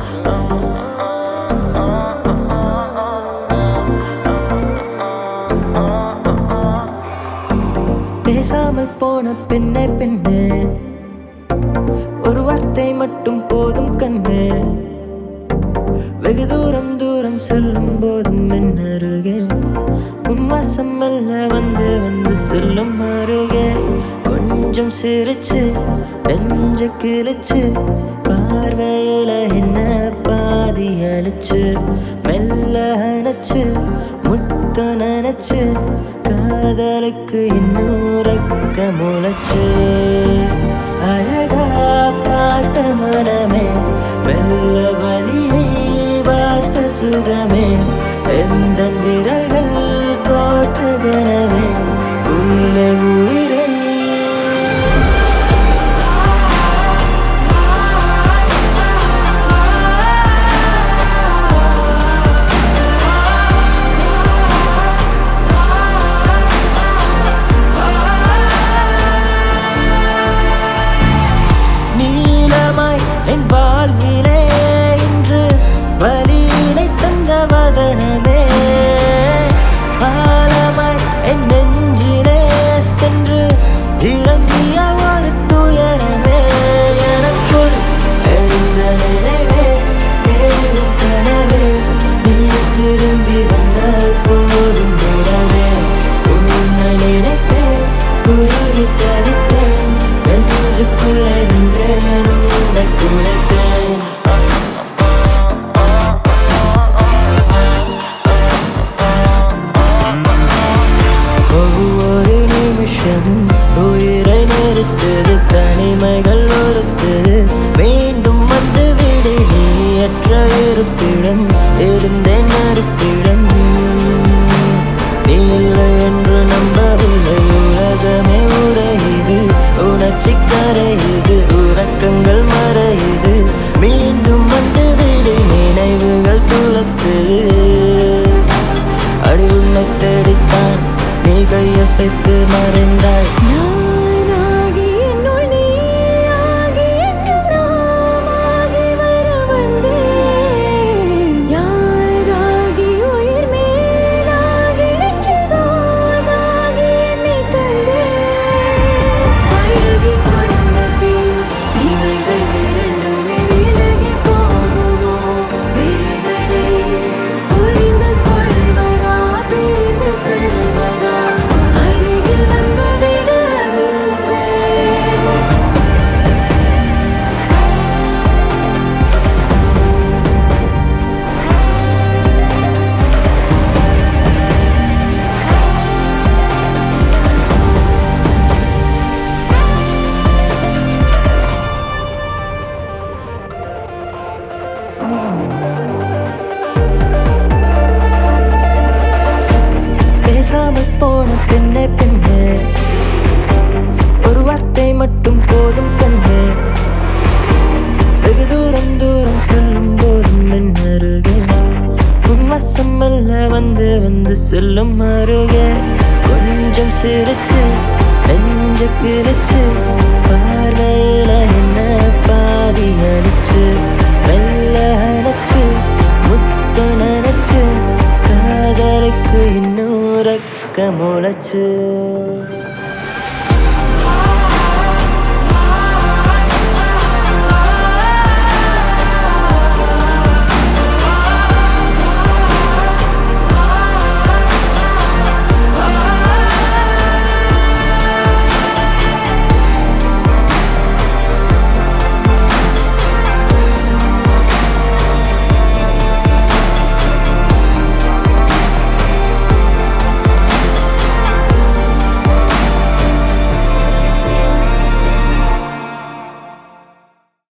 பேசாமல் போன பெண்ணே பெண்ணே ஒரு வார்த்தை மட்டும் போதும் கண்ணே வெகு தூரம் தூரம் செல்லும் போதும் என் அருகே உன் வாசம் மெல்ல வந்து வந்து செல்லும் அருகே கொஞ்சம் சிரிச்சு நெஞ்ச கிழிச்சு பார்வையில என்ன பாதி அழிச்சு மெல்ல அணைச்சு முத்த நினைச்சு காதலுக்கு இன்னூறக்க முளைச்சு அழகா பார்த்த மனமே மெல்ல வழியை பார்த்த சுகமே எந்த விரல்கள் கோர்த்த கனமே உள்ள உயிரை நீலமாய் என் வாழ்விலே இன்று வலியினை தந்த வதனமே ஆழமாய் என் நெஞ்சிலே சென்று இறங்கிய ஒரு துயரமே எனக்குள் எழுந்த நினைவே தேடும் கனவே நீ திரும்பி வந்தால் போதும் உறவே உன்னை நினைத்தேன் குருவி தவித்தேன் நெஞ்சுக்குள்ளே நின்றேன் உன்னை குழைத்தேன் ஒவ்வொரு நிமிஷமும் உயிரை நிறுத்தது தனிமைகள் ஒருத்தது மீண்டும் வந்து விடு நீயற்ற இருப்பிடம் இருந்தேன் இருப்பிடம் நீ இல்லை என்று நம்பவில்லை உலகமே உரையுது உணர்ச்சி கரையுது உறக்கங்கள் மறையுது மீண்டும் வந்து விடு நினைவுகள் துளத்துது அடி உன்னை தேடித்தான் நீ கையசைத்து மறைந்தாய் நானாகி என்னுள் நீயாகி என்று நாமாகி வர வந்தேன் யாராகி உயிர் மேலாகி நெஞ்சில் தானாகி என்னை தந்தேன் பழகி கொண்ட பின் இவைகள் இரண்டுமே விலகி போகுமோ விழிகளே புரிந்து கொள்வதா பிரிந்து செல்வதா அருகில் வந்து விடு அன்பே பேசாமல் போன பெண்ணே பெண்ணே ஒரு வார்த்தை மட்டும் போதும் கண்ணே வெகு தூரம் தூரம் செல்லும் போதும் என் அருகே உன் வசம் மெல்ல வந்து வந்து செல்லும் அருகே கொஞ்சம் சிரிச்சு நெஞ்ச கிழிச்சு பார்வையில என்ன பாதி அடிச்சு மெல்ல அணைச்சு முத்த நினைச்சு காதலுக்கு இன்னொரு முளைச்சு